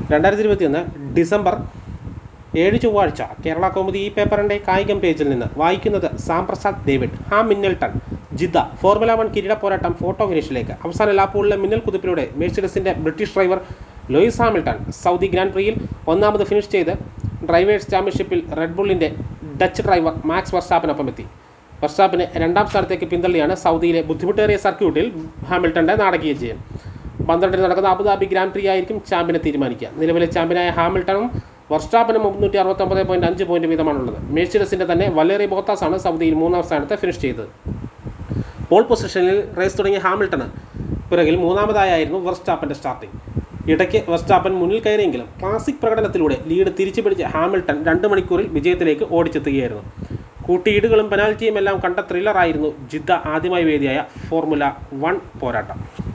രണ്ടായിരത്തി ഇരുപത്തിയൊന്ന് ഡിസംബർ ഏഴ് ചൊവ്വാഴ്ച കേരള കൗമുദി ഈ പേപ്പറിൻ്റെ കായികം പേജിൽ നിന്ന് വായിക്കുന്നത് Sam Prasad David Hamilton Jeddah Formula One കിരീട പോരാട്ടം ഫോട്ടോ ഫിനിഷിലേക്ക് അവസാന ലാപ്പുകളിലെ മിന്നൽ കുതിപ്പിലൂടെ മെഴ്സിഡസിൻ്റെ British driver Lewis Hamilton Saudi Grand പ്രിയിൽ ഒന്നാമത് ഫിനിഷ് ചെയ്ത് ഡ്രൈവേഴ്സ് ചാമ്പ്യൻഷിപ്പിൽ റെഡ് ബുള്ളിൻ്റെ ഡച്ച് ഡ്രൈവർ മാക്സ് വർഷാപ്പിനൊപ്പം എത്തി വർഷാപ്പിനെ രണ്ടാം സ്ഥാനത്തേക്ക് പിന്തള്ളിയാണ് സൗദിയിലെ ബുദ്ധിമുട്ടേറിയ സർക്യൂട്ടിൽ ഹാമിൽട്ടൻ്റെ നാടകീയ ജയം പന്ത്രണ്ടിന് നടക്കുന്ന അബുദാബി ഗ്രാൻഡ് പ്രി ആയിരിക്കും ചാമ്പ്യനെ തീരുമാനിക്കുക നിലവിലെ ചാമ്പ്യനായ ഹാമിൽട്ടണും വർസ്റ്റാപ്പനും മുന്നൂറ്റി അറുപത്തൊമ്പത് പോയിൻറ്റ് അഞ്ച് പോയിൻറ്റ് വീതമാണുള്ളത് മേഴ്സിഡസിൻ്റെ തന്നെ വലേറി ബോത്താസാണ് സൗദിയിൽ മൂന്നാം സ്ഥാനത്ത് ഫിനിഷ് ചെയ്തത് പോൾ പൊസിഷനിൽ റേസ് തുടങ്ങിയ ഹാമിൽട്ടണ് പിറകിൽ മൂന്നാമതായിരുന്നു വെർസ്റ്റാപ്പൻ്റെ സ്റ്റാർട്ടിംഗ് ഇടയ്ക്ക് വെർസ്റ്റാപ്പൻ മുന്നിൽ കയറിയെങ്കിലും ക്ലാസിക് പ്രകടനത്തിലൂടെ ലീഡ് തിരിച്ചു പിടിച്ച ഹാമിൽട്ടൺ രണ്ട് മണിക്കൂറിൽ വിജയത്തിലേക്ക് ഓടിച്ചെത്തുകയായിരുന്നു കൂട്ടിയിടുകളും പെനാൽറ്റിയും എല്ലാം കണ്ട ത്രില്ലറായിരുന്നു ജിദ്ദ ആദ്യമായി വേദിയായ ഫോർമുല വൺ പോരാട്ടം